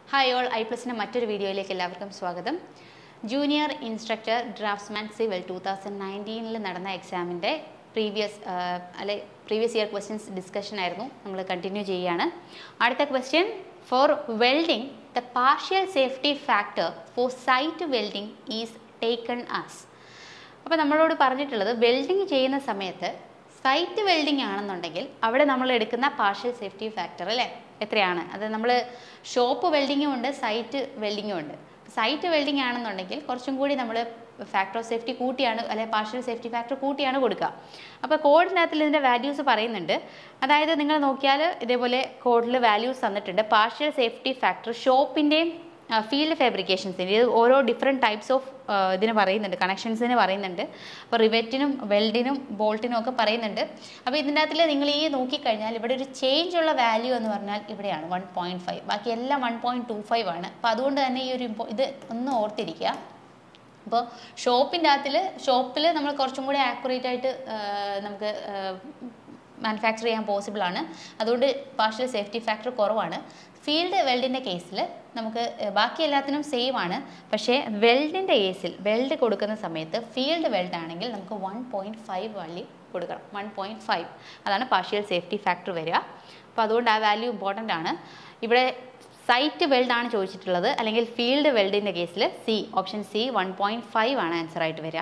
hi all I പ്ലസിൻ്റെ മറ്റൊരു വീഡിയോയിലേക്ക് എല്ലാവർക്കും സ്വാഗതം junior instructor draftsman civil two thousand നയൻറ്റീനിൽ നടന്ന എക്സാമിൻ്റെ പ്രീവിയസ് അല്ലെ പ്രീവിയസ് ഇയർ ക്വസ്റ്റ്യൻസ് ഡിസ്കഷൻ ആയിരുന്നു നമ്മൾ കണ്ടിന്യൂ ചെയ്യുകയാണ് അടുത്ത question for welding the partial safety factor for site welding is taken as അപ്പോൾ നമ്മളോട് പറഞ്ഞിട്ടുള്ളത് വെൽഡിങ് ചെയ്യുന്ന സമയത്ത് സൈറ്റ് വെൽഡിംഗ് ആണെന്നുണ്ടെങ്കിൽ അവിടെ നമ്മൾ എടുക്കുന്ന പാർഷ്യൽ സേഫ്റ്റി ഫാക്ടർ അല്ലേ എത്രയാണ് അത് നമ്മൾ ഷോപ്പ് വെൽഡിങ്ങും ഉണ്ട് സൈറ്റ് വെൽഡിങ്ങും ഉണ്ട് സൈറ്റ് വെൽഡിംഗ് ആണെന്നുണ്ടെങ്കിൽ കുറച്ചും കൂടി നമ്മൾ ഫാക്ടർ ഓഫ് സേഫ്റ്റി കൂട്ടിയാണ് അല്ലെങ്കിൽ പാർഷ്യൽ സേഫ്റ്റി ഫാക്ടർ കൂട്ടിയാണ് കൊടുക്കുക അപ്പോൾ കോഡിനകത്തിൽ ഇതിൻ്റെ വാല്യൂസ് പറയുന്നുണ്ട് അതായത് നിങ്ങൾ നോക്കിയാൽ ഇതേപോലെ കോഡിൽ വാല്യൂസ് തന്നിട്ടുണ്ട് പാർഷ്യൽ സേഫ്റ്റി ഫാക്ടർ ഷോപ്പിൻ്റെയും ഫീൽഡ് ഫാബ്രിക്കേഷൻസിൻ്റെ ഇത് ഓരോ ഡിഫറെൻറ്റ് ടൈപ്സ് ഓഫ് ഇതിന് പറയുന്നുണ്ട് കണക്ഷൻസിന് പറയുന്നുണ്ട് അപ്പോൾ റിവെറ്റിനും വെൽഡിനും ബോൾട്ടിനും ഒക്കെ പറയുന്നുണ്ട് അപ്പോൾ ഇതിൻ്റെ അകത്തിൽ നിങ്ങൾ ഈ നോക്കിക്കഴിഞ്ഞാൽ ഇവിടെ ഒരു ചേഞ്ച് ഉള്ള വാല്യൂ എന്ന് പറഞ്ഞാൽ ഇവിടെയാണ് വൺ പോയിൻറ്റ് ഫൈവ് ബാക്കി എല്ലാം വൺ പോയിൻറ്റ് ടു ഫൈവ് ആണ് അപ്പോൾ അതുകൊണ്ട് തന്നെ ഈ ഒരു ഇമ്പോ ഇത് ഒന്ന് ഓർത്തിരിക്കുക അപ്പോൾ ഷോപ്പിൻ്റെ അകത്തിൽ ഷോപ്പിൽ നമ്മൾ കുറച്ചും കൂടി ആക്യുറേറ്റ് ആയിട്ട് നമുക്ക് മാനുഫാക്ചർ ചെയ്യാൻ പോസിബിൾ ആണ് അതുകൊണ്ട് പാർഷ്യൽ സേഫ്റ്റി ഫാക്ടർ കുറവാണ് ഫീൽഡ് വെൽഡിൻ്റെ കേസിൽ നമുക്ക് ബാക്കി എല്ലാത്തിനും സെയിം ആണ് പക്ഷേ വെൽഡിൻ്റെ കേസിൽ വെൽഡ് കൊടുക്കുന്ന സമയത്ത് ഫീൽഡ് വെൽഡ് ആണെങ്കിൽ നമുക്ക് വൺ പോയിൻറ്റ് ഫൈവ് വാല്യൂ കൊടുക്കണം വൺ പോയിൻറ്റ് ഫൈവ് അതാണ് പാർഷ്യൽ സേഫ്റ്റി ഫാക്ടർ വരിക അപ്പോൾ അതുകൊണ്ട് ആ വാല്യൂ ഇമ്പോർട്ടൻ്റ് ആണ് ഇവിടെ സൈറ്റ് വെൽഡ് ആണ് ചോദിച്ചിട്ടുള്ളത് അല്ലെങ്കിൽ ഫീൽഡ് വെൽഡിൻ്റെ കേസിൽ C option C one point five ആണ് ആൻസർ ആയിട്ട് വരിക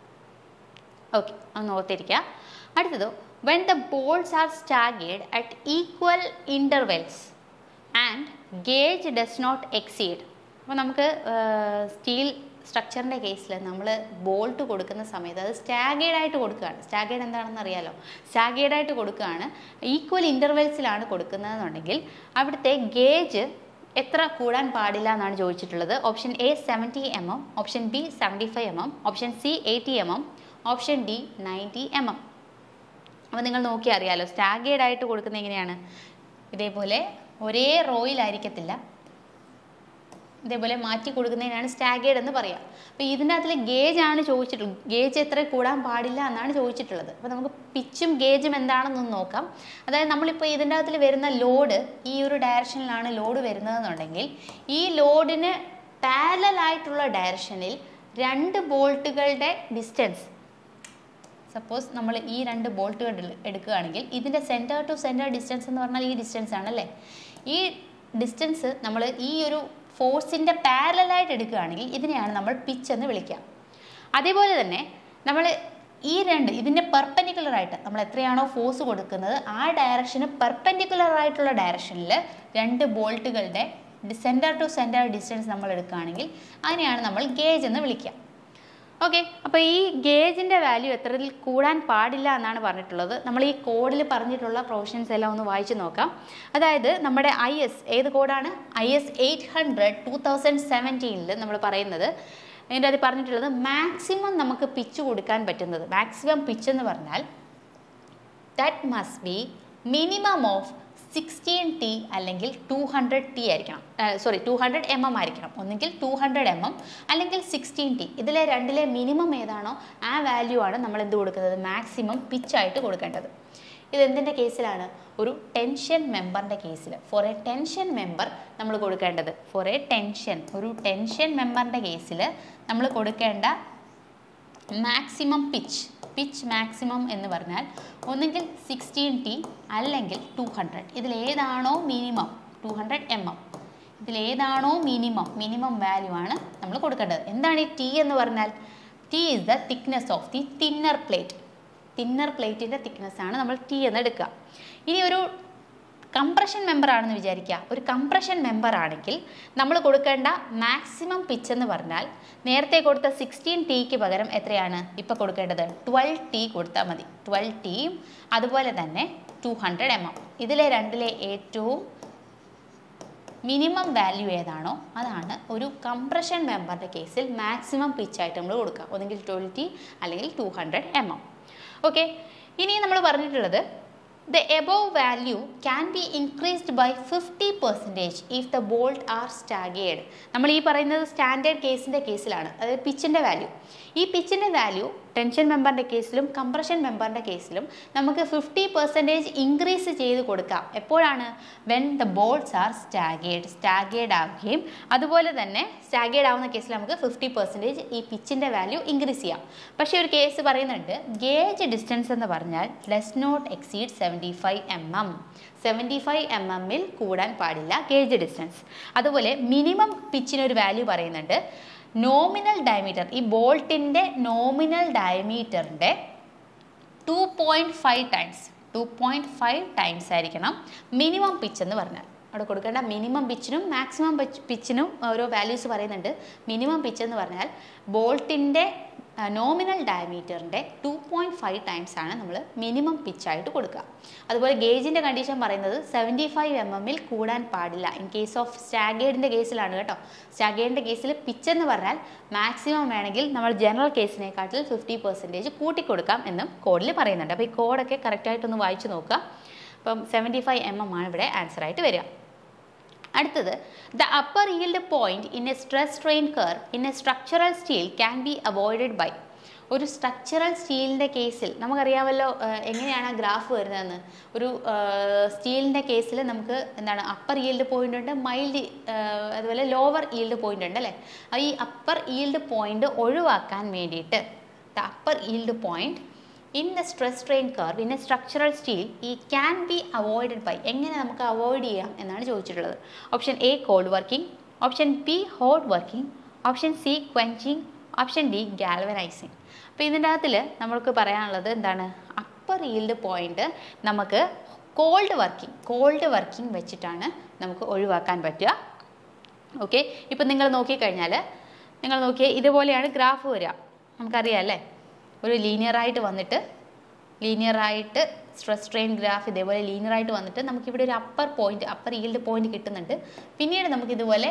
ഓക്കെ ഒന്ന് ഓർത്തിരിക്കുക അടുത്തത് when the bolts are staggered at equal intervals and gauge does not exceed അപ്പോൾ നമുക്ക് സ്റ്റീൽ സ്ട്രക്ചറിൻ്റെ കേസിൽ നമ്മൾ ബോൾട്ട് കൊടുക്കുന്ന സമയത്ത് അത് സ്റ്റാഗേഡ് ആയിട്ട് കൊടുക്കുകയാണ് സ്റ്റാഗേഡ് എന്താണെന്ന് അറിയാലോ സ്റ്റാഗേഡ് ആയിട്ട് കൊടുക്കുകയാണ് ഈക്വൽ ഇൻ്റർവെൽസിലാണ് കൊടുക്കുന്നതെന്നുണ്ടെങ്കിൽ അവിടുത്തെ ഗേജ് എത്ര കൂടാൻ പാടില്ല എന്നാണ് ചോദിച്ചിട്ടുള്ളത് option A seventy M M option B seventy five M M option C eighty M M option D ninety M M അപ്പോൾ നിങ്ങൾ നോക്കി അറിയാലോ സ്റ്റാഗേഡ് ആയിട്ട് കൊടുക്കുന്നത് എങ്ങനെയാണ് ഇതേപോലെ ഒരേ റോയിലായിരിക്കത്തില്ല ഇതേപോലെ മാറ്റി കൊടുക്കുന്നതിനാണ് സ്റ്റാഗേഡ് എന്ന് പറയാം അപ്പോൾ ഇതിൻ്റെ അകത്തിൽ ഗേജ് ആണ് ചോദിച്ചിട്ടുള്ളത് ഗേജ് എത്ര കൂടാൻ പാടില്ല എന്നാണ് ചോദിച്ചിട്ടുള്ളത് അപ്പോൾ നമുക്ക് പിച്ചും ഗേജും എന്താണെന്നൊന്ന് നോക്കാം അതായത് നമ്മളിപ്പോൾ ഇതിൻ്റെ അകത്തിൽ വരുന്ന ലോഡ് ഈ ഒരു ഡയറക്ഷനിലാണ് ലോഡ് വരുന്നതെന്നുണ്ടെങ്കിൽ ഈ ലോഡിന് പാരലായിട്ടുള്ള ഡയറക്ഷനിൽ രണ്ട് ബോൾട്ടുകളുടെ ഡിസ്റ്റൻസ് സപ്പോസ് നമ്മൾ ഈ രണ്ട് ബോൾട്ടുകൾ എടുക്കുകയാണെങ്കിൽ ഇതിൻ്റെ സെൻറ്റർ ടു സെൻറ്റർ ഡിസ്റ്റൻസ് എന്ന് പറഞ്ഞാൽ ഈ ഡിസ്റ്റൻസ് ആണല്ലേ ഈ ഡിസ്റ്റൻസ് നമ്മൾ ഈ ഒരു ഫോഴ്സിൻ്റെ പാരലായിട്ട് എടുക്കുകയാണെങ്കിൽ ഇതിനെയാണ് നമ്മൾ പിച്ച് എന്ന് വിളിക്കുക അതേപോലെ തന്നെ നമ്മൾ ഈ രണ്ട് ഇതിൻ്റെ പെർപ്പൻഡിക്കുലർ ആയിട്ട് നമ്മൾ എത്രയാണോ ഫോഴ്സ് കൊടുക്കുന്നത് ആ ഡയറക്ഷന് പെർപ്പൻഡിക്കുലർ ആയിട്ടുള്ള ഡയറക്ഷനിൽ രണ്ട് ബോൾട്ടുകളുടെ സെൻറ്റർ ടു സെൻറ്റർ ഡിസ്റ്റൻസ് നമ്മൾ എടുക്കുകയാണെങ്കിൽ അതിനെയാണ് നമ്മൾ ഗേജ് എന്ന് വിളിക്കുക ഓക്കെ അപ്പോൾ ഈ ഗേജിൻ്റെ വാല്യൂ എത്രയിൽ കൂടാൻ പാടില്ല എന്നാണ് പറഞ്ഞിട്ടുള്ളത് നമ്മൾ ഈ കോഡിൽ പറഞ്ഞിട്ടുള്ള പ്രൊവിഷൻസ് എല്ലാം ഒന്ന് വായിച്ച് നോക്കാം അതായത് നമ്മുടെ ഐ എസ് ഏത് കോഡാണ് I S eight hundred two thousand സെവൻറ്റീനിൽ നമ്മൾ പറയുന്നത് അതിൻ്റെ അത് പറഞ്ഞിട്ടുള്ളത് മാക്സിമം നമുക്ക് പിച്ച് കൊടുക്കാൻ പറ്റുന്നത് മാക്സിമം പിച്ച് എന്ന് പറഞ്ഞാൽ that must be minimum of sixteen T അല്ലെങ്കിൽ ടു ഹൺഡ്രഡ് ടി ആയിരിക്കണം sorry two hundred M M ആയിരിക്കണം ഒന്നുകിൽ ടു ഹൺഡ്രഡ് എം എം അല്ലെങ്കിൽ സിക്സ്റ്റീൻ ടി ഇതിലെ രണ്ടിലെ മിനിമം ഏതാണോ ആ വാല്യൂ ആണ് നമ്മൾ എന്ത് കൊടുക്കുന്നത് മാക്സിമം പിച്ചായിട്ട് കൊടുക്കേണ്ടത് ഇത് എന്തിൻ്റെ കേസിലാണ് ഒരു ടെൻഷൻ മെമ്പറിൻ്റെ കേസിൽ ഫോർ എ ടെൻഷൻ മെമ്പർ നമ്മൾ കൊടുക്കേണ്ടത് ഫോർ എ ടെൻഷൻ ഒരു ടെൻഷൻ മെമ്പറിൻ്റെ കേസിൽ നമ്മൾ കൊടുക്കേണ്ട മാക്സിമം പിച്ച് പിച്ച് മാക്സിമം എന്ന് പറഞ്ഞാൽ ഒന്നുകിൽ സിക്സ്റ്റീൻ ടി അല്ലെങ്കിൽ ടു ഹൺഡ്രഡ് ഇതിലേതാണോ minimum two hundred M M ഇതിലേതാണോ മിനിമം മിനിമം വാല്യൂ ആണ് നമ്മൾ കൊടുക്കേണ്ടത് എന്താണ് ഈ ടി എന്ന് പറഞ്ഞാൽ T is the thickness of the thinner plate thinner പ്ലേറ്റിൻ്റെ തിക്നെസ് ആണ് നമ്മൾ ടി എന്ന് എടുക്കുക ഇനി ഒരു കംപ്രഷൻ മെമ്പർ ആണെന്ന് വിചാരിക്കുക ഒരു കംപ്രഷൻ മെമ്പർ ആണെങ്കിൽ നമ്മൾ കൊടുക്കേണ്ട മാക്സിമം പിച്ച് എന്ന് പറഞ്ഞാൽ നേരത്തെ കൊടുത്ത സിക്സ്റ്റീൻ ടിക്ക് പകരം എത്രയാണ് ഇപ്പോൾ കൊടുക്കേണ്ടത് ട്വൽവ് ടി കൊടുത്താൽ മതി ട്വൽവ് ടിയും അതുപോലെ തന്നെ ടു ഹൺഡ്രഡ് എം എം ഇതിലെ രണ്ടിലെ ഏറ്റവും മിനിമം വാല്യൂ ഏതാണോ അതാണ് ഒരു കംപ്രഷൻ മെമ്പറിൻ്റെ കേസിൽ മാക്സിമം പിച്ചായിട്ട് നമ്മൾ കൊടുക്കുക ഒന്നെങ്കിൽ ട്വൽവ് ടി അല്ലെങ്കിൽ two hundred M M okay ഇനി നമ്മൾ പറഞ്ഞിട്ടുള്ളത് the above value can be increased by fifty percentage if the bolt are staggered നമ്മൾ ഈ പറയുന്നത് സ്റ്റാൻഡേർഡ് കേസിൻ്റെ കേസിലാണ് അതായത് പിച്ചിൻ്റെ വാല്യൂ ഈ പിച്ചിൻ്റെ വാല്യൂ ടെൻഷൻ മെമ്പറിൻ്റെ കേസിലും കംപ്രഷൻ മെമ്പറിൻ്റെ കേസിലും നമുക്ക് ഫിഫ്റ്റി പെർസെൻറ്റേജ് ഇൻക്രീസ് ചെയ്ത് കൊടുക്കാം എപ്പോഴാണ് when the bolts are staggered staggered ആവുകയും അതുപോലെ തന്നെ സ്റ്റാഗേഡ് ആവുന്ന കേസിൽ നമുക്ക് ഫിഫ്റ്റി പെർസെൻറ്റേജ് ഈ പിച്ചിൻ്റെ വാല്യൂ ഇൻക്രീസ് ചെയ്യാം പക്ഷേ ഒരു കേസ് പറയുന്നുണ്ട് ഗേജ് ഡിസ്റ്റൻസ് എന്ന് പറഞ്ഞാൽ less not exceed seventy five M M seventy five M എമ്മിൽ കൂടാൻ പാടില്ല ഗേജ് ഡിസ്റ്റൻസ് അതുപോലെ മിനിമം പിച്ചിനൊരു വാല്യൂ പറയുന്നുണ്ട് നോമിനൽ ഡയമീറ്റർ ഈ ബോൾട്ടിൻ്റെ നോമിനൽ ഡയമീറ്ററിൻ്റെ two point five times two point five times ആയിരിക്കണം മിനിമം പിച്ച് എന്ന് പറഞ്ഞാൽ അവിടെ കൊടുക്കേണ്ട മിനിമം പിച്ചിനും മാക്സിമം പിച്ചിനും ഓരോ വാല്യൂസ് പറയുന്നുണ്ട് മിനിമം പിച്ച് എന്ന് പറഞ്ഞാൽ ബോൾട്ടിൻ്റെ നോമിനൽ ഡയമീറ്ററിൻ്റെ ടു പോയിൻറ്റ് ഫൈവ് ടൈംസ് ആണ് നമ്മൾ മിനിമം പിച്ചായിട്ട് കൊടുക്കുക അതുപോലെ ഗേജിൻ്റെ കണ്ടീഷൻ പറയുന്നത് സെവൻറ്റി ഫൈവ് എം എമ്മിൽ കൂടാൻ പാടില്ല ഇൻ കേസ് ഓഫ് സ്റ്റാഗേഡിൻ്റെ കേസിലാണ് കേട്ടോ സ്റ്റാഗേഡിൻ്റെ കേസിൽ പിച്ച് എന്ന് പറഞ്ഞാൽ മാക്സിമം വേണമെങ്കിൽ നമ്മൾ ജനറൽ കേസിനെക്കാട്ടിൽ ഫിഫ്റ്റി പെർസെൻറ്റേജ് കൂട്ടിക്കൊടുക്കാം എന്നും കോഡിൽ പറയുന്നുണ്ട് അപ്പോൾ ഈ കോഡൊക്കെ കറക്റ്റായിട്ടൊന്ന് വായിച്ചു നോക്കുക അപ്പം സെവൻറ്റി ഫൈവ് എം എം ആണ് ഇവിടെ ആൻസർ ആയിട്ട് വരിക അടുത്തത് the upper yield point in a stress strain curve in a structural steel can be avoided by ഒരു സ്ട്രക്ചറൽ സ്റ്റീലിൻ്റെ കേസിൽ നമുക്കറിയാമല്ലോ എങ്ങനെയാണ് ആ ഗ്രാഫ് വരുന്നതെന്ന് ഒരു സ്റ്റീലിൻ്റെ കേസിൽ നമുക്ക് എന്താണ് അപ്പർ ഈൽഡ് പോയിന്റ് ഉണ്ട് മൈൽഡ് അതുപോലെ ലോവർ ഈൽഡ് പോയിന്റ് ഉണ്ട് അല്ലേ ഈ അപ്പർ ഈൽഡ് പോയിന്റ് ഒഴിവാക്കാൻ വേണ്ടിയിട്ട് the upper yield point in the stress strain curve in a structural steel ഈ ക്യാൻ ബി അവോയ്ഡഡ് ബൈ എങ്ങനെ നമുക്ക് അവോയ്ഡ് ചെയ്യാം എന്നാണ് ചോദിച്ചിട്ടുള്ളത് option A cold working option B hot working option C quenching option D galvanising അപ്പോൾ ഇതിൻ്റെ അകത്തിൽ നമുക്ക് പറയാനുള്ളത് എന്താണ് അപ്പർ ഈൽഡ് പോയിന്റ് നമുക്ക് കോൾഡ് വർക്കിംഗ് കോൾഡ് വർക്കിംഗ് വെച്ചിട്ടാണ് നമുക്ക് ഒഴിവാക്കാൻ പറ്റുക ഓക്കെ ഇപ്പം നിങ്ങൾ നോക്കിക്കഴിഞ്ഞാൽ നിങ്ങൾ നോക്കിയാൽ ഇതുപോലെയാണ് ഗ്രാഫ് വരിക നമുക്കറിയാം അല്ലേ ഒരു ലീനിയറായിട്ട് വന്നിട്ട് ലീനിയറായിട്ട് സ്ട്രെസ് സ്ട്രെയിൻ ഗ്രാഫ് ഇതേപോലെ ലീനിയറായിട്ട് വന്നിട്ട് നമുക്കിവിടെ ഒരു upper point upper yield point കിട്ടുന്നുണ്ട് പിന്നീട് നമുക്കിതുപോലെ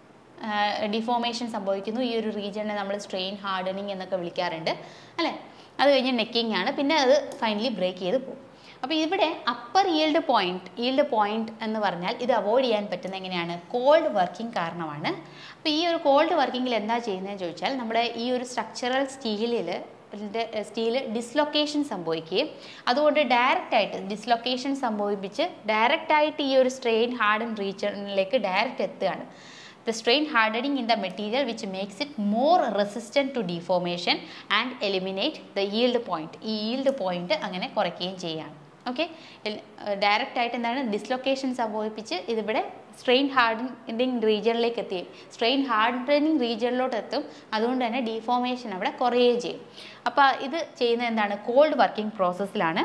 ഡിഫോമേഷൻ സംഭവിക്കുന്നു ഈ ഒരു റീജിയനെ നമ്മൾ സ്ട്രെയിൻ ഹാർഡനിങ് എന്നൊക്കെ വിളിക്കാറുണ്ട് അല്ലേ അത് കഴിഞ്ഞ് നെക്കിംഗ് ആണ് പിന്നെ അത് ഫൈനലി ബ്രേക്ക് ചെയ്ത് പോകും അപ്പോൾ ഇവിടെ upper yield point yield point എന്ന് പറഞ്ഞാൽ ഇത് അവോയ്ഡ് ചെയ്യാൻ പറ്റുന്ന എങ്ങനെയാണ് കോൾഡ് വർക്കിംഗ് കാരണമാണ് അപ്പോൾ ഈ ഒരു കോൾഡ് വർക്കിങ്ങിൽ എന്താ ചെയ്യുന്നതെന്ന് ചോദിച്ചാൽ നമ്മുടെ ഈ ഒരു സ്ട്രക്ചറൽ സ്റ്റീലിൽ സ്റ്റീൽ ഡിസ്ലൊക്കേഷൻ സംഭവിക്കുകയും അതുകൊണ്ട് ഡയറക്റ്റ് ആയിട്ട് ഡിസ്ലൊക്കേഷൻ സംഭവിപ്പിച്ച് ഡയറക്റ്റ് ആയിട്ട് ഈ ഒരു സ്ട്രെയിൻ ഹാർഡൻ റീജിയനിലേക്ക് ഡയറക്റ്റ് എത്തുകയാണ് the strain hardening in the material which makes it more resistant to deformation and eliminate the yield point ഈ yield point അങ്ങനെ കുറയ്ക്കുകയും ചെയ്യുകയാണ് ഓക്കെ ഡയറക്റ്റ് ആയിട്ട് എന്താണ് ഡിസ്ലൊക്കേഷൻ സംഭവിപ്പിച്ച് ഇതിവിടെ സ്ട്രെയിൻ ഹാർഡനിങ് റീജിയനിലേക്ക് എത്തുകയും സ്ട്രെയിൻ ഹാർഡനിങ് റീജിയനിലോട്ട് എത്തും അതുകൊണ്ട് തന്നെ ഡീഫോമേഷൻ അവിടെ കുറയുകയും ചെയ്യും അപ്പോൾ ഇത് ചെയ്യുന്നത് എന്താണ് കോൾഡ് വർക്കിംഗ് പ്രോസസ്സിലാണ്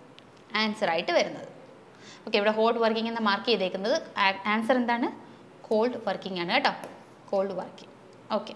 ആൻസർ ആയിട്ട് വരുന്നത് ഓക്കെ ഇവിടെ ഹോട്ട് വർക്കിംഗ് എന്ന് മാർക്ക് ചെയ്തേക്കുന്നത് ആൻസർ എന്താണ് കോൾഡ് വർക്കിംഗ് ആണ് കേട്ടോ കോൾഡ് വർക്കിംഗ് ഓക്കെ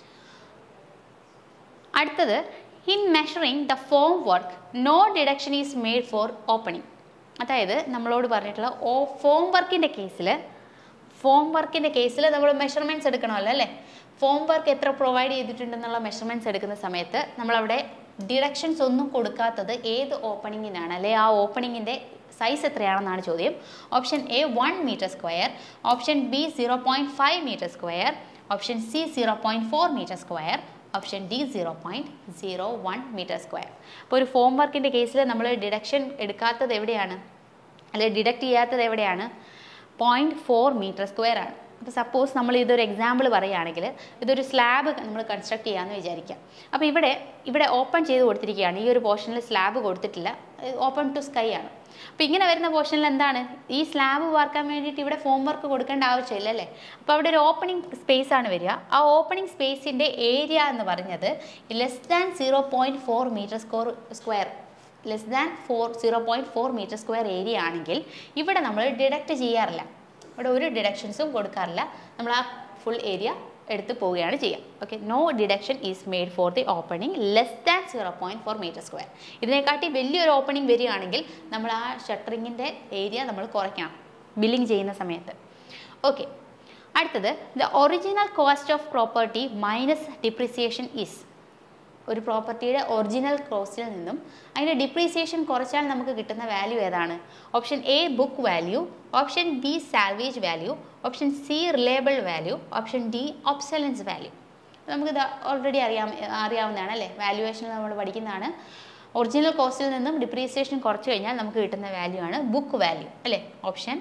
അടുത്തത് in measuring the formwork no deduction is made for opening അതായത് നമ്മളോട് പറഞ്ഞിട്ടുള്ള ഓ ഫോം വർക്കിൻ്റെ കേസിൽ ഫോം വർക്കിൻ്റെ കേസിൽ നമ്മൾ മെഷർമെൻറ്റ്സ് എടുക്കണമല്ലോ അല്ലേ ഫോം വർക്ക് എത്ര പ്രൊവൈഡ് ചെയ്തിട്ടുണ്ടെന്നുള്ള മെഷർമെൻറ്റ്സ് എടുക്കുന്ന സമയത്ത് നമ്മളവിടെ ഡിഡക്ഷൻസ് ഒന്നും കൊടുക്കാത്തത് ഏത് ഓപ്പണിങ്ങിനാണ് അല്ലെ ആ ഓപ്പണിങ്ങിൻ്റെ സൈസ് എത്രയാണെന്നാണ് ചോദ്യം option A one metre square option B zero point five metre square option C zero point four metre square option D zero point zero one metre square അപ്പോൾ ഒരു ഫോം വർക്കിൻ്റെ കേസിൽ നമ്മൾ ഡിഡക്ഷൻ എടുക്കാത്തത് എവിടെയാണ് അല്ലെങ്കിൽ ഡിഡക്റ്റ് ചെയ്യാത്തത് എവിടെയാണ് പോയിൻറ്റ് ഫോർ മീറ്റർ സ്ക്വയർ ആണ് അപ്പോൾ സപ്പോസ് നമ്മൾ ഇതൊരു എക്സാമ്പിൾ പറയുകയാണെങ്കിൽ ഇതൊരു സ്ലാബ് നമ്മൾ കൺസ്ട്രക്ട് ചെയ്യാമെന്ന് വിചാരിക്കാം അപ്പോൾ ഇവിടെ ഇവിടെ ഓപ്പൺ ചെയ്ത് കൊടുത്തിരിക്കുകയാണ് ഈ ഒരു പോർഷനിൽ സ്ലാബ് കൊടുത്തിട്ടില്ല ഓപ്പൺ ടു സ്കൈ ആണ് അപ്പോൾ ഇങ്ങനെ വരുന്ന പോർഷനിൽ എന്താണ് ഈ സ്ലാബ് വാർക്കാൻ വേണ്ടിയിട്ട് ഇവിടെ ഫോം വർക്ക് കൊടുക്കേണ്ട ആവശ്യമില്ല അല്ലേ അപ്പോൾ അവിടെ ഒരു ഓപ്പണിംഗ് സ്പേസ് ആണ് വരിക ആ ഓപ്പണിംഗ് സ്പേസിൻ്റെ ഏരിയ എന്ന് പറഞ്ഞത് less than zero point four metre score square less than four zero point four metre square area ആണെങ്കിൽ ഇവിടെ നമ്മൾ ഡിഡക്റ്റ് ചെയ്യാറില്ല ഇവിടെ ഒരു ഡിഡക്ഷൻസും കൊടുക്കാറില്ല നമ്മൾ ആ ഫുൾ ഏരിയ എടുത്ത് പോവുകയാണ് ചെയ്യുക okay no deduction is made for the opening less than zero point four metre square ഇതിനെക്കാട്ടി വലിയൊരു ഓപ്പണിംഗ് വരികയാണെങ്കിൽ നമ്മൾ ആ ഷട്ടറിങ്ങിൻ്റെ ഏരിയ നമ്മൾ കുറയ്ക്കണം ബില്ലിംഗ് ചെയ്യുന്ന സമയത്ത് ഓക്കെ അടുത്തത് the original cost of property minus depreciation is ഒരു പ്രോപ്പർട്ടിയുടെ ഒറിജിനൽ കോസ്റ്റിൽ നിന്നും അതിൻ്റെ ഡിപ്രീസിയേഷൻ കുറച്ചാൽ നമുക്ക് കിട്ടുന്ന വാല്യൂ ഏതാണ് option A book value option B salvage value option C reliable value option D obsolescence value നമുക്കിത് ഓൾറെഡി അറിയാം അറിയാവുന്നതാണ് അല്ലേ വാല്യുവേഷൻ നമ്മൾ പഠിക്കുന്നതാണ് ഒറിജിനൽ കോസ്റ്റിൽ നിന്നും ഡിപ്രീസിയേഷൻ കുറച്ച് കഴിഞ്ഞാൽ നമുക്ക് കിട്ടുന്ന വാല്യൂ ആണ് ബുക്ക് വാല്യൂ അല്ലേ ഓപ്ഷൻ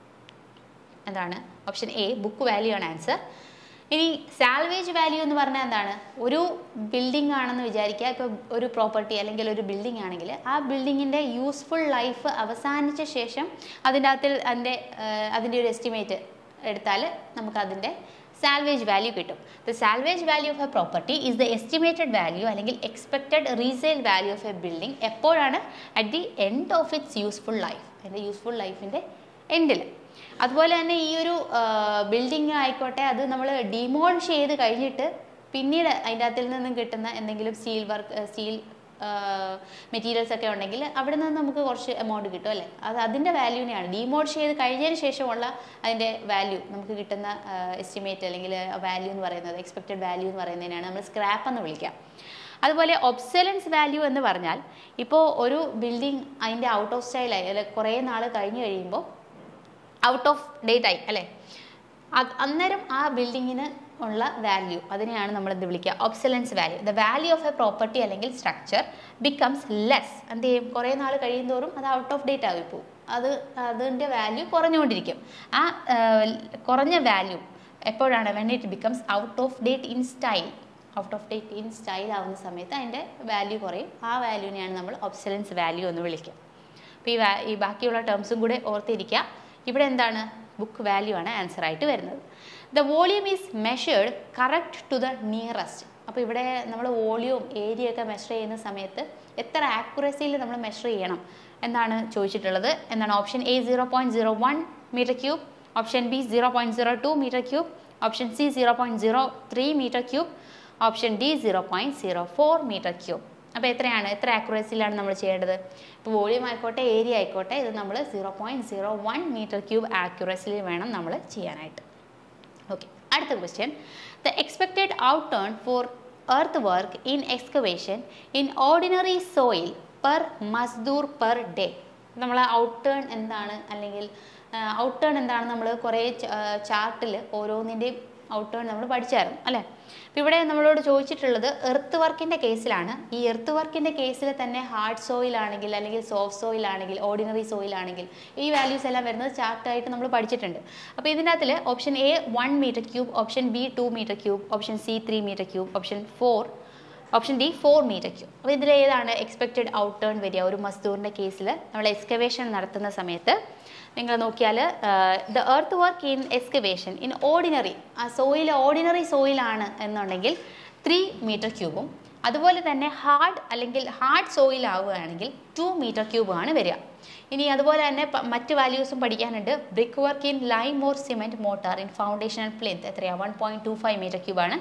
എന്താണ് ഓപ്ഷൻ എ ബുക്ക് വാല്യൂ ആണ് ആൻസർ ഇനി സാൽവേജ് വാല്യൂ എന്ന് പറഞ്ഞാൽ എന്താണ് ഒരു ബിൽഡിംഗ് ആണെന്ന് വിചാരിക്കുക ഇപ്പോൾ ഒരു പ്രോപ്പർട്ടി അല്ലെങ്കിൽ ഒരു ബിൽഡിംഗ് ആണെങ്കിൽ ആ ബിൽഡിങ്ങിൻ്റെ യൂസ്ഫുൾ ലൈഫ് അവസാനിച്ച ശേഷം അതിൻ്റെ അകത്തിൽ അതിൻ്റെ അതിൻ്റെ ഒരു എസ്റ്റിമേറ്റ് എടുത്താൽ നമുക്ക് അതിൻ്റെ സാൽവേജ് വാല്യൂ കിട്ടും the salvage value of a property is the estimated value അല്ലെങ്കിൽ expected resale value of a building എപ്പോഴാണ് at the end of its useful life അതിൻ്റെ യൂസ്ഫുൾ ലൈഫിൻ്റെ എൻഡിൽ അതുപോലെ തന്നെ ഈ ഒരു ബിൽഡിംഗ് ആയിക്കോട്ടെ അത് നമ്മൾ ഡിമോളിഷ് ചെയ്ത് കഴിഞ്ഞിട്ട് പിന്നീട് അതിൻ്റെ അകത്തിൽ നിന്നും കിട്ടുന്ന എന്തെങ്കിലും സ്റ്റീൽ വർക്ക് സ്റ്റീൽ മെറ്റീരിയൽസ് ഒക്കെ ഉണ്ടെങ്കിൽ അവിടെ നിന്ന് നമുക്ക് കുറച്ച് എമൗണ്ട് കിട്ടും അല്ലേ അത് അതിൻ്റെ വാല്യൂനെയാണ് ഡിമോളിഷ് ചെയ്ത് കഴിഞ്ഞതിന് ശേഷമുള്ള അതിൻ്റെ വാല്യൂ നമുക്ക് കിട്ടുന്ന എസ്റ്റിമേറ്റ് അല്ലെങ്കിൽ വാല്യൂ എന്ന് പറയുന്നത് എക്സ്പെക്റ്റഡ് വാല്യൂ എന്ന് പറയുന്നതിനാണ് നമ്മൾ സ്ക്രാപ്പ് എന്ന് വിളിക്കാം അതുപോലെ ഒബ്സലൻസ് വാല്യൂ എന്ന് പറഞ്ഞാൽ ഇപ്പോൾ ഒരു ബിൽഡിംഗ് അതിൻ്റെ ഔട്ട് ഓഫ് സ്റ്റൈലായി അല്ലെ കുറേ നാൾ കഴിഞ്ഞ് കഴിയുമ്പോൾ ഔട്ട് ഓഫ് ഡേറ്റ് ആയി അല്ലേ അത് അന്നേരം ആ ബിൽഡിങ്ങിന് ഉള്ള വാല്യൂ അതിനെയാണ് നമ്മൾ എന്ത് വിളിക്കുക obsolescence value the value of a property അല്ലെങ്കിൽ സ്ട്രക്ചർ ബിക്കംസ് ലെസ് എന്ത് ചെയ്യും കുറേ നാൾ കഴിയുന്തോറും അത് ഔട്ട് ഓഫ് ഡേറ്റ് ആയി പോകും അത് അതിൻ്റെ വാല്യൂ കുറഞ്ഞുകൊണ്ടിരിക്കും ആ കുറഞ്ഞ വാല്യൂ എപ്പോഴാണ് when it becomes out of date in style out of date in style ആവുന്ന സമയത്ത് അതിൻ്റെ വാല്യൂ കുറയും ആ വാല്യൂനെയാണ് നമ്മൾ ഒബ്സലൻസ് വാല്യൂ എന്ന് വിളിക്കുക അപ്പോൾ ഈ ഈ ബാക്കിയുള്ള ടേംസും കൂടെ ഓർത്തിരിക്കുക ഇവിടെ എന്താണ് ബുക്ക് വാല്യൂ ആണ് ആൻസർ ആയിട്ട് വരുന്നത് the volume is measured correct to the nearest അപ്പോൾ ഇവിടെ നമ്മൾ വോളിയവും ഏരിയ ഒക്കെ മെഷർ ചെയ്യുന്ന സമയത്ത് എത്ര ആക്യുറസിയിൽ നമ്മൾ മെഷർ ചെയ്യണം എന്നാണ് ചോദിച്ചിട്ടുള്ളത് എന്താണ് option A zero point zero one metre cube option B zero point zero two metre cube option C zero point zero three metre cube option D zero point zero four metre cube അപ്പോൾ എത്രയാണ് എത്ര ആക്യുറസിയിലാണ് നമ്മൾ ചെയ്യേണ്ടത് ഇപ്പോൾ volume ആയിക്കോട്ടെ area ആയിക്കോട്ടെ ഇത് നമ്മൾ zero point zero one metre cube ആക്യുറസിയിൽ വേണം നമ്മൾ ചെയ്യാനായിട്ട് ഓക്കെ അടുത്ത question the expected out turn for earth work in excavation in ordinary soil per മസ്ദൂർ പെർ ഡേ നമ്മൾ ഔട്ട് ടേൺ എന്താണ് അല്ലെങ്കിൽ ഔട്ട് ടേൺ എന്താണ് നമ്മൾ കുറേ ചാർട്ടിൽ ഓരോന്നിൻ്റെയും ഔട്ട് ടേൺ നമ്മൾ പഠിച്ചായിരുന്നു അല്ലേ അപ്പോൾ ഇവിടെ നമ്മളോട് ചോദിച്ചിട്ടുള്ളത് എർത്ത് വർക്കിൻ്റെ കേസിലാണ് ഈ എർത്ത് വർക്കിൻ്റെ കേസിൽ തന്നെ ഹാർഡ് സോയിൽ ആണെങ്കിൽ അല്ലെങ്കിൽ സോഫ്റ്റ് സോയിൽ ആണെങ്കിൽ ഓർഡിനറി സോയിൽ ആണെങ്കിൽ ഈ വാല്യൂസ് എല്ലാം വരുന്നത് ചാർട്ടായിട്ട് നമ്മൾ പഠിച്ചിട്ടുണ്ട് അപ്പോൾ ഇതിനകത്തിൽ option A one metre cube option B two metre cube option C three metre cube option four option D four metre cube അപ്പോൾ ഇതിൽ ഏതാണ് എക്സ്പെക്റ്റഡ് ഔട്ട് ടേൺ വരിക ഒരു മസ്ദൂറിൻ്റെ കേസിൽ നമ്മൾ എക്സ്കവേഷൻ നടത്തുന്ന സമയത്ത് നിങ്ങൾ നോക്കിയാൽ the earth work in excavation in ordinary ആ സോയിൽ ഓർഡിനറി സോയിലാണ് എന്നുണ്ടെങ്കിൽ ത്രീ മീറ്റർ ക്യൂബും അതുപോലെ തന്നെ ഹാർഡ് അല്ലെങ്കിൽ ഹാർഡ് സോയിൽ ആവുകയാണെങ്കിൽ ടു മീറ്റർ ക്യൂബാണ് വരിക ഇനി അതുപോലെ തന്നെ മറ്റ് വാല്യൂസും പഠിക്കാനുണ്ട് brick work in lime or cement mortar in foundation plinth എത്രയാണ് one point two five metre ക്യൂബാണ്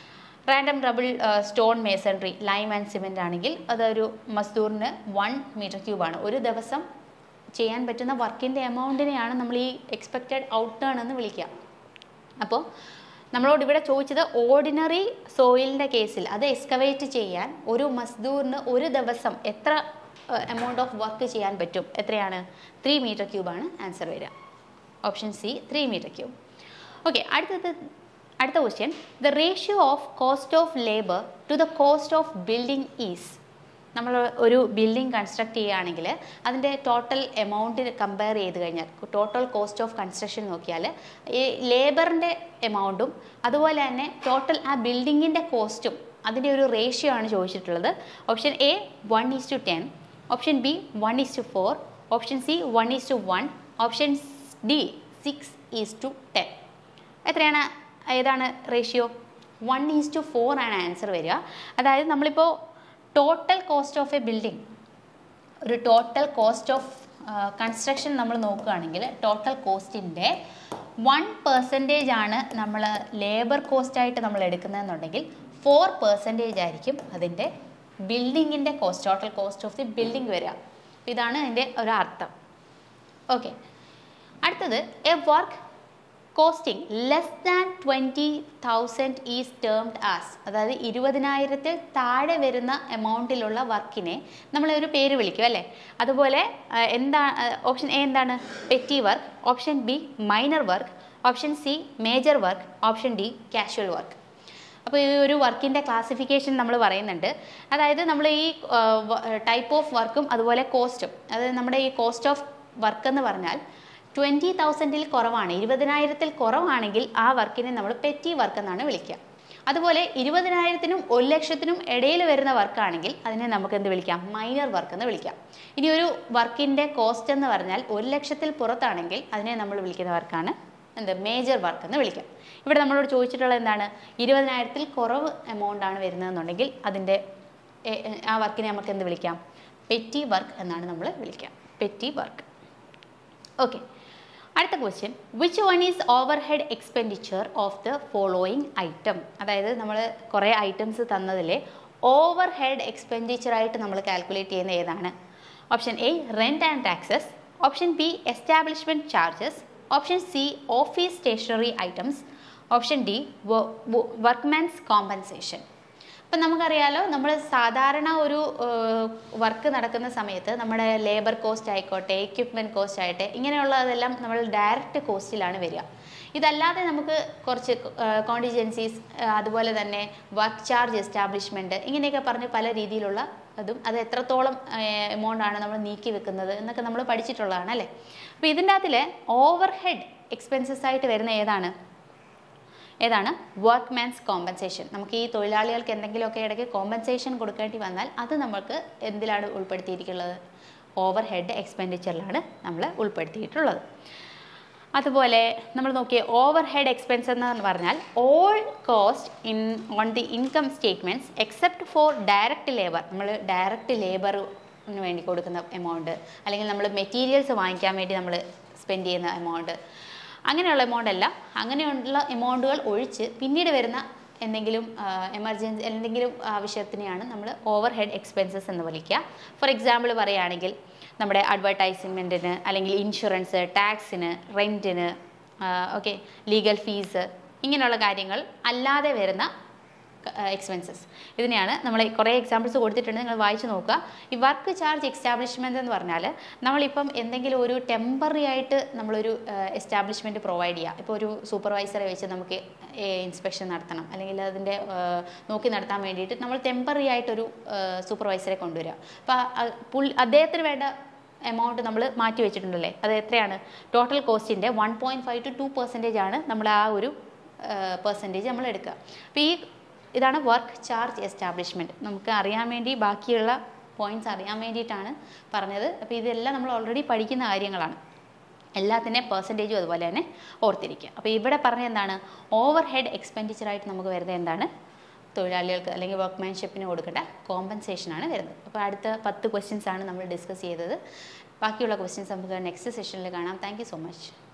random double stone masonry lime and cement ആണെങ്കിൽ അതൊരു മസ്ദൂറിന് വൺ മീറ്റർ ക്യൂബാണ് ഒരു ദിവസം ചെയ്യാൻ പറ്റുന്ന വർക്കിൻ്റെ എമൗണ്ടിനെയാണ് നമ്മൾ ഈ എക്സ്പെക്റ്റഡ് ഔട്ട് ടേൺ എന്ന് വിളിക്കുക അപ്പോൾ നമ്മളോട് ഇവിടെ ചോദിച്ചത് ഓർഡിനറി സോയിലിൻ്റെ കേസിൽ അത് എക്സ്കവേറ്റ് ചെയ്യാൻ ഒരു മസ്ദൂറിന് ഒരു ദിവസം എത്ര എമൗണ്ട് ഓഫ് വർക്ക് ചെയ്യാൻ പറ്റും എത്രയാണ് ത്രീ മീറ്റർ ക്യൂബാണ് ആൻസർ വരിക option C three metre cube okay അടുത്തത് അടുത്ത question the ratio of cost of labour to the cost of building is നമ്മൾ ഒരു ബിൽഡിംഗ് കൺസ്ട്രക്ട് ചെയ്യുകയാണെങ്കിൽ അതിൻ്റെ ടോട്ടൽ എമൗണ്ടിന് കമ്പയർ ചെയ്ത് കഴിഞ്ഞാൽ ടോട്ടൽ കോസ്റ്റ് ഓഫ് കൺസ്ട്രക്ഷൻ നോക്കിയാൽ ഈ ലേബറിൻ്റെ എമൗണ്ടും അതുപോലെ തന്നെ ടോട്ടൽ ആ ബിൽഡിങ്ങിൻ്റെ കോസ്റ്റും അതിൻ്റെ ഒരു റേഷ്യോ ആണ് ചോദിച്ചിട്ടുള്ളത് option A one is to ten option B one is to four option C one is to one option D six is to ten എത്രയാണ് ഏതാണ് ratio one is to four ആണ് ആൻസർ വരിക അതായത് നമ്മളിപ്പോൾ total cost of a building ഒരു total cost of construction നമ്മൾ നോക്കുകയാണെങ്കിൽ total കോസ്റ്റിൻ്റെ വൺ പെർസെൻറ്റേജ് ആണ് നമ്മൾ ലേബർ കോസ്റ്റായിട്ട് നമ്മൾ എടുക്കുന്നതെന്നുണ്ടെങ്കിൽ ഫോർ പെർസെൻറ്റേജ് ആയിരിക്കും അതിൻ്റെ ബിൽഡിങ്ങിൻ്റെ cost total cost of the building വരിക ഇതാണ് അതിൻ്റെ ഒരു അർത്ഥം ഓക്കെ അടുത്തത് a work costing less than twenty thousand is termed as അതായത് ഇരുപതിനായിരത്തിൽ താഴെ വരുന്ന എമൗണ്ടിലുള്ള വർക്കിനെ നമ്മൾ ഒരു പേര് വിളിക്കും അല്ലേ അതുപോലെ എന്താ ഓപ്ഷൻ എ എന്താണ് petty work option B minor work option C major work option D casual work അപ്പോൾ ഈ ഒരു വർക്കിൻ്റെ ക്ലാസിഫിക്കേഷൻ നമ്മൾ പറയുന്നുണ്ട് അതായത് നമ്മൾ ഈ ടൈപ്പ് ഓഫ് വർക്കും അതുപോലെ കോസ്റ്റും അതായത് നമ്മുടെ ഈ കോസ്റ്റ് ഓഫ് വർക്ക് എന്ന് പറഞ്ഞാൽ ട്വൻറ്റി തൗസൻഡിൽ കുറവാണ് ഇരുപതിനായിരത്തിൽ കുറവാണെങ്കിൽ ആ വർക്കിനെ നമ്മൾ പെറ്റി വർക്ക് എന്നാണ് വിളിക്കുക അതുപോലെ ഇരുപതിനായിരത്തിനും ഒരു ലക്ഷത്തിനും ഇടയിൽ വരുന്ന വർക്കാണെങ്കിൽ അതിനെ നമുക്ക് എന്ത് വിളിക്കാം മൈനർ വർക്ക് എന്ന് വിളിക്കാം ഇനി ഒരു വർക്കിൻ്റെ കോസ്റ്റ് എന്ന് പറഞ്ഞാൽ ഒരു ലക്ഷത്തിൽ പുറത്താണെങ്കിൽ അതിനെ നമ്മൾ വിളിക്കുന്ന വർക്കാണ് എന്ത് മേജർ വർക്ക് എന്ന് വിളിക്കാം ഇവിടെ നമ്മളോട് ചോദിച്ചിട്ടുള്ളത് എന്താണ് ഇരുപതിനായിരത്തിൽ കുറവ് എമൗണ്ട് ആണ് വരുന്നതെന്നുണ്ടെങ്കിൽ അതിൻ്റെ എ- എ- ആ വർക്കിനെ നമുക്ക് എന്ത് വിളിക്കാം പെറ്റി വർക്ക് എന്നാണ് നമ്മൾ വിളിക്കുക പെറ്റി വർക്ക് ഓക്കെ അടുത്ത question which one is over head expenditure of the following item അതായത് നമ്മൾ കുറേ ഐറ്റംസ് തന്നതിൽ ഓവർ ഹെഡ് എക്സ്പെൻഡിച്ചർ ആയിട്ട് നമ്മൾ കാൽക്കുലേറ്റ് ചെയ്യുന്ന ഏതാണ് option A rent and taxes option B establishment charges option C office stationery items option D workman's compensation ഇപ്പം നമുക്കറിയാലോ നമ്മൾ സാധാരണ ഒരു വർക്ക് നടക്കുന്ന സമയത്ത് നമ്മുടെ ലേബർ കോസ്റ്റ് ആയിക്കോട്ടെ എക്യുപ്മെൻറ്റ് കോസ്റ്റ് ആയിട്ടെ ഇങ്ങനെയുള്ളതെല്ലാം നമ്മൾ ഡയറക്റ്റ് കോസ്റ്റിലാണ് വരിക ഇതല്ലാതെ നമുക്ക് കുറച്ച് കോണ്ടിജൻസീസ് അതുപോലെ തന്നെ വർക്ക് ചാർജ് എസ്റ്റാബ്ലിഷ്മെൻറ്റ് ഇങ്ങനെയൊക്കെ പറഞ്ഞ് പല രീതിയിലുള്ള അതും അത് എത്രത്തോളം എമൗണ്ട് ആണ് നമ്മൾ നീക്കി വെക്കുന്നത് എന്നൊക്കെ നമ്മൾ പഠിച്ചിട്ടുള്ളതാണ് അല്ലേ അപ്പോൾ ഇതിൻ്റെ അകത്തിൽ ഓവർ ഹെഡ് എക്സ്പെൻസസ് ആയിട്ട് വരുന്ന ഏതാണ് ഏതാണ് വർക്ക്മാൻസ് കോമ്പൻസേഷൻ നമുക്ക് ഈ തൊഴിലാളികൾക്ക് എന്തെങ്കിലുമൊക്കെ ഇടയ്ക്ക് കോമ്പൻസേഷൻ കൊടുക്കേണ്ടി വന്നാൽ അത് നമുക്ക് എന്തിലാണ് ഉൾപ്പെടുത്തിയിരിക്കുന്നത് ഓവർ ഹെഡ് എക്സ്പെൻഡിച്ചറിലാണ് നമ്മൾ ഉൾപ്പെടുത്തിയിട്ടുള്ളത് അതുപോലെ നമ്മൾ നോക്കിയ ഓവർ ഹെഡ് എക്സ്പെൻസ് എന്ന് പറഞ്ഞാൽ all cost in on the income statements except for direct labour നമ്മൾ ഡയറക്റ്റ് ലേബറിന് വേണ്ടി കൊടുക്കുന്ന എമൗണ്ട് അല്ലെങ്കിൽ നമ്മൾ മെറ്റീരിയൽസ് വാങ്ങിക്കാൻ വേണ്ടി നമ്മൾ സ്പെൻഡ് ചെയ്യുന്ന എമൗണ്ട് അങ്ങനെയുള്ള എമൗണ്ട് അല്ല അങ്ങനെയുള്ള എമൗണ്ടുകൾ ഒഴിച്ച് പിന്നീട് വരുന്ന എന്തെങ്കിലും എമർജൻസി എന്തെങ്കിലും ആവശ്യത്തിനെയാണ് നമ്മൾ ഓവർ ഹെഡ് എക്സ്പെൻസസ് എന്ന് വിളിക്കുക ഫോർ എക്സാമ്പിൾ പറയുകയാണെങ്കിൽ നമ്മുടെ അഡ്വർടൈസ്മെൻറ്റിന് അല്ലെങ്കിൽ ഇൻഷുറൻസ് ടാക്സിന് റെൻറ്റിന് ഓക്കെ ലീഗൽ ഫീസ് ഇങ്ങനെയുള്ള കാര്യങ്ങൾ അല്ലാതെ വരുന്ന എക്സ്പെൻസസ് ഇതിനെയാണ് നമ്മൾ കുറേ എക്സാമ്പിൾസ് കൊടുത്തിട്ടുണ്ട് നിങ്ങൾ വായിച്ച് നോക്കുക ഈ വർക്ക് ചാർജ് എസ്റ്റാബ്ലിഷ്മെൻ്റ് എന്ന് പറഞ്ഞാൽ നമ്മളിപ്പം എന്തെങ്കിലും ഒരു ടെമ്പററി ആയിട്ട് നമ്മളൊരു എസ്റ്റാബ്ലിഷ്മെൻറ്റ് പ്രൊവൈഡ് ചെയ്യുക ഇപ്പോൾ ഒരു സൂപ്പർവൈസറെ വെച്ച് നമുക്ക് ഇൻസ്പെക്ഷൻ നടത്തണം അല്ലെങ്കിൽ അതിൻ്റെ നോക്കി നടത്താൻ വേണ്ടിയിട്ട് നമ്മൾ ടെമ്പററി ആയിട്ടൊരു സൂപ്പർവൈസറെ കൊണ്ടുവരിക അപ്പോൾ പുള്ളി അദ്ദേഹത്തിന് വേണ്ട എമൗണ്ട് നമ്മൾ മാറ്റി വെച്ചിട്ടുണ്ടല്ലേ അത് എത്രയാണ് ടോട്ടൽ കോസ്റ്റിൻ്റെ one point five two two percentage ആണ് നമ്മൾ ആ ഒരു പെർസെൻറ്റേജ് നമ്മൾ എടുക്കുക അപ്പോൾ ഈ ഇതാണ് വർക്ക് ചാർജ് എസ്റ്റാബ്ലിഷ്മെൻറ്റ് നമുക്ക് അറിയാൻ വേണ്ടി ബാക്കിയുള്ള പോയിന്റ്സ് അറിയാൻ വേണ്ടിയിട്ടാണ് പറഞ്ഞത് അപ്പോൾ ഇതെല്ലാം നമ്മൾ ഓൾറെഡി പഠിക്കുന്ന കാര്യങ്ങളാണ് എല്ലാത്തിൻ്റെ പെർസെൻറ്റേജും അതുപോലെ തന്നെ ഓർത്തിരിക്കുക അപ്പോൾ ഇവിടെ പറഞ്ഞ എന്താണ് ഓവർ ഹെഡ് എക്സ്പെൻഡിച്ചറായിട്ട് നമുക്ക് വരുന്നത് എന്താണ് തൊഴിലാളികൾക്ക് അല്ലെങ്കിൽ വർക്ക്മാൻഷിപ്പിന് കൊടുക്കേണ്ട കോമ്പൻസേഷനാണ് വരുന്നത് അപ്പോൾ അടുത്ത പത്ത് ക്വസ്റ്റ്യൻസ് ആണ് നമ്മൾ ഡിസ്കസ് ചെയ്തത് ബാക്കിയുള്ള ക്വസ്റ്റ്യൻസ് നമുക്ക് നെക്സ്റ്റ് സെഷനിൽ കാണാം താങ്ക് സോ മച്ച്